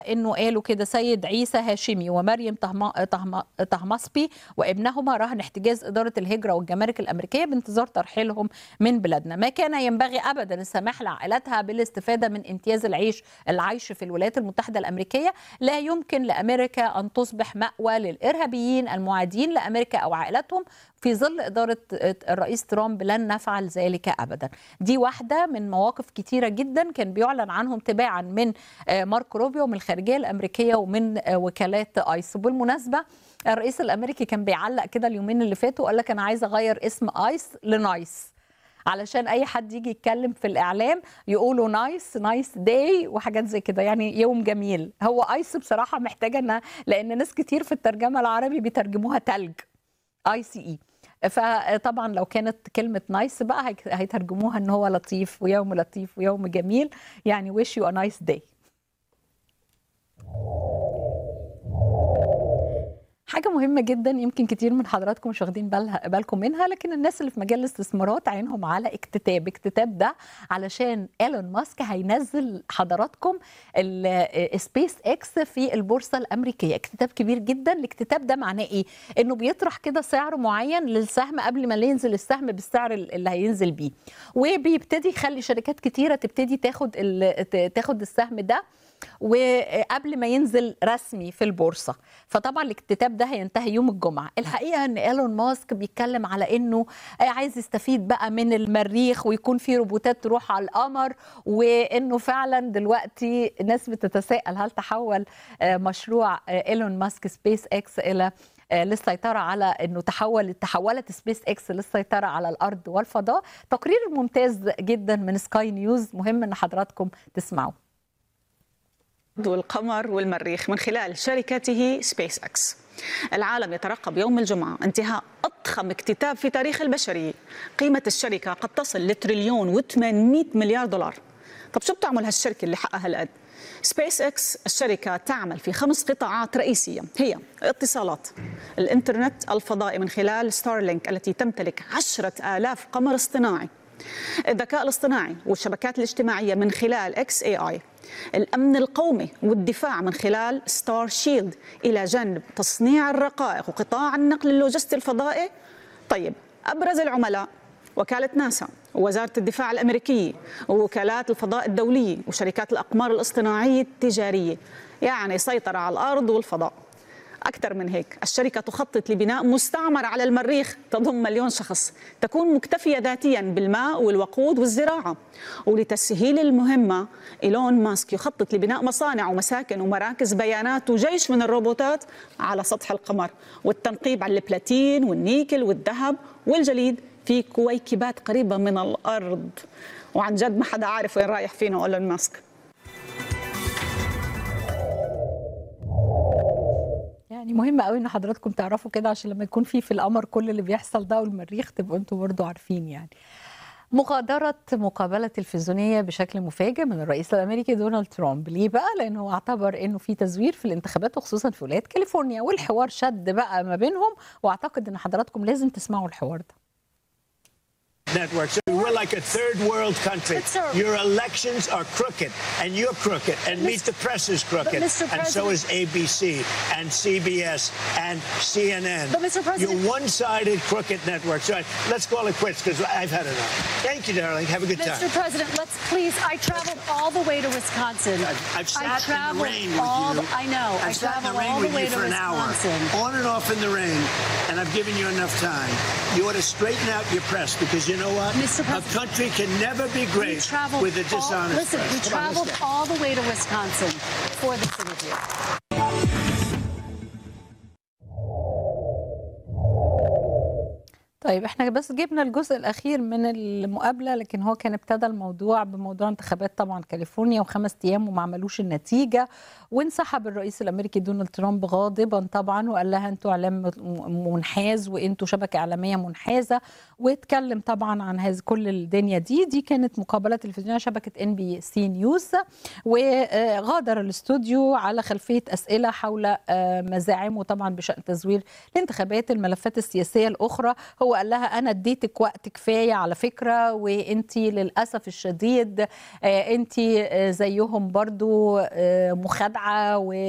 انه قالوا كده سيد عيسى هاشمي ومريم طهما- طهما- طهماسبي وابنهما رهن احتجاز اداره الهجره والجمارك الامريكيه بانتظار ترحيلهم من بلادنا، ما كان ينبغي ابدا السماح لعائلتها بالاستفاده من امتياز العيش العيش في الولايات المتحده الامريكيه، لا يمكن لامريكا ان تصبح ماوى للارهابيين المعادين لامريكا او عائلتهم في ظل اداره الرئيس ترامب لن نفعل ذلك ابدا. دي واحده من مواقف كتيره جدا كان بيعلن عنهم تباعا من آه، مارك روبيو من الخارجيه الامريكيه ومن آه، وكالات ايس وبالمناسبه الرئيس الامريكي كان بيعلق كده اليومين اللي فاتوا وقال لك انا عايز اغير اسم ايس لنايس علشان اي حد يجي يتكلم في الاعلام يقولوا نايس نايس داي وحاجات زي كده يعني يوم جميل هو ايس بصراحه محتاجه ان لان ناس كتير في الترجمه العربي بيترجموها تلج اي سي اي فطبعا لو كانت كلمة نايس بقى هيك- هيترجموها ان هو لطيف ويوم لطيف ويوم جميل يعني wish you a nice day حاجة مهمة جدا يمكن كتير من حضراتكم مش واخدين بالها- بالكم منها لكن الناس اللي في مجال الاستثمارات عينهم على اكتتاب اكتتاب ده علشان ايلون ماسك هينزل حضراتكم السبيس اكس في البورصة الأمريكية اكتتاب كبير جدا الاكتتاب ده معناه ايه؟ انه بيطرح كده سعر معين للسهم قبل ما ينزل السهم بالسعر اللي هينزل بيه وبيبتدي يخلي شركات كتيرة تبتدي تاخد ال- ت- تاخد السهم ده وقبل ما ينزل رسمي في البورصه فطبعا الاكتتاب ده هينتهي يوم الجمعه الحقيقه ان ايلون ماسك بيتكلم على انه عايز يستفيد بقى من المريخ ويكون في روبوتات تروح على القمر وانه فعلا دلوقتي الناس بتتساءل هل تحول آه، مشروع آه، ايلون ماسك سبيس اكس الى آه، للسيطرة على انه تحول تحولت سبيس اكس للسيطرة على الارض والفضاء تقرير ممتاز جدا من سكاي نيوز مهم ان حضراتكم تسمعوه والقمر والمريخ من خلال شركته سبيس اكس. العالم يترقب يوم الجمعة انتهاء أضخم اكتتاب في تاريخ البشرية قيمة الشركة قد تصل لتريليون و800 مليار دولار طب شو بتعمل هالشركة اللي حقها هالقد؟ سبيس اكس الشركة تعمل في خمس قطاعات رئيسية هي الاتصالات الانترنت الفضائي من خلال ستارلينك التي تمتلك عشرة آلاف قمر اصطناعي الذكاء الاصطناعي والشبكات الاجتماعية من خلال اكس اي اي الأمن القومي والدفاع من خلال ستار شيلد إلى جانب تصنيع الرقائق وقطاع النقل اللوجستي الفضائي طيب أبرز العملاء وكالة ناسا ووزارة الدفاع الأمريكية ووكالات الفضاء الدولية وشركات الأقمار الاصطناعية التجارية يعني سيطرة على الأرض والفضاء أكثر من هيك الشركة تخطط لبناء مستعمرة على المريخ تضم مليون شخص تكون مكتفية ذاتيا بالماء والوقود والزراعة ولتسهيل المهمة إيلون ماسك يخطط لبناء مصانع ومساكن ومراكز بيانات وجيش من الروبوتات على سطح القمر والتنقيب على البلاتين والنيكل والذهب والجليد في كويكبات قريبة من الأرض وعن جد ما حدا عارف وين رايح فينا إيلون ماسك يعني مهم قوي ان حضراتكم تعرفوا كده عشان لما يكون في في القمر كل اللي بيحصل ده والمريخ تبقوا انتوا برضو عارفين يعني مغادرة مقابلة تلفزيونية بشكل مفاجئ من الرئيس الأمريكي دونالد ترامب ليه بقى؟ لأنه اعتبر أنه في تزوير في الانتخابات وخصوصا في ولاية كاليفورنيا والحوار شد بقى ما بينهم وأعتقد أن حضراتكم لازم تسمعوا الحوار ده network. So we're like a third world country. But, sir- Your elections are crooked, and you're crooked, and Meet the Press is crooked, Mr. and so is President- ABC, and CBS, and CNN. But, Mr. President- You're one-sided crooked network. So let's call it quits because I've had enough. Thank you, darling. Have a good Mr. time. President, let's please. I traveled all the way to Wisconsin. I've I sat in the traveled rain with all you. The, I know. I've I sat in the traveled rain all with the way you to for an hour, Wisconsin. on and off in the rain, and I've given you enough time. You ought to straighten out your press because you know what? Mr. President- a country can never be We great traveled with a all, dishonest listen, press. we Come on, let's traveled go. all the way to Wisconsin for this interview. طيب احنا بس جبنا الجزء الاخير من المقابله لكن هو كان ابتدى الموضوع بموضوع انتخابات طبعا كاليفورنيا وخمس ايام وما عملوش النتيجه وانسحب الرئيس الامريكي دونالد ترامب غاضبا طبعا وقال لها انتوا اعلام منحاز وانتوا شبكه اعلاميه منحازه واتكلم طبعا عن هذه كل الدنيا دي دي كانت مقابله تلفزيونيه شبكه ان بي سي نيوز وغادر الاستوديو على خلفيه اسئله حول آه، مزاعمه طبعا بشان تزوير الانتخابات الملفات السياسيه الاخرى هو وقال لها انا اديتك وقت كفايه على فكره وانت للاسف الشديد انت زيهم برضو آه، مخادعه و